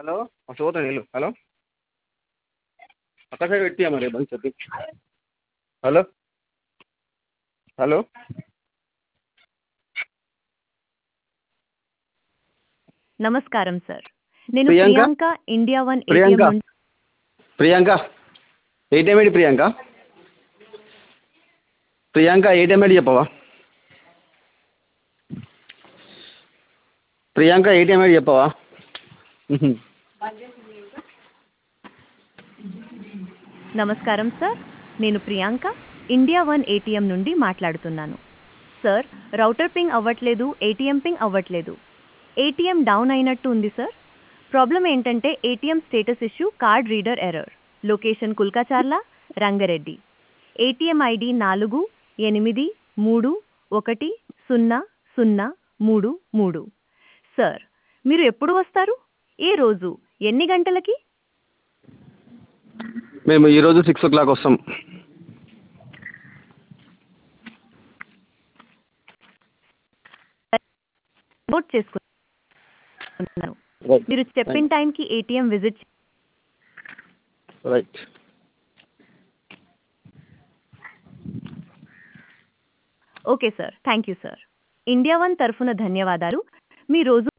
Hello మస్తు పోతుంది వెళ్ళు హలో పక్క సైడ్ పెట్టియా మరి బండి చెప్పి హలో హలో నమస్కారం సార్ నేను Priyanka? Priyanka India one ATM Priyanka నుండి Priyanka ATM ID Priyanka Priyanka ATM ID చెప్పవా ప్రియాంక ఏటీఎం ఐడి చెప్పవా మ్హూ. నమస్కారం సార్ నేను ప్రియాంక ఇండియా వన్ ఏటీఎం నుండి మాట్లాడుతున్నాను సార్ రౌటర్ పింగ్ అవ్వట్లేదు ఏటీఎం పింగ్ అవ్వట్లేదు ఏటీఎం డౌన్ అయినట్టు ఉంది సార్ ప్రాబ్లం ఏంటంటే ATM status issue card reader error location Kulkacharla Rangareddy ATM ID నాలుగు ఎనిమిది మూడు ఒకటి సున్నా సున్నా మూడు మూడు సార్ మీరు ఎప్పుడు వస్తారు ఏ రోజు ఎన్ని గంటలకి మేము ఈరోజు సిక్స్ ఓ క్లాక్ వస్తాం నోట్ చేసుకున్నాను రైట్ మీరు చెప్పిన టైంకి ATM visit right okay sir thank you sir India one తరఫున ధన్యవాదాలు మీ రోజు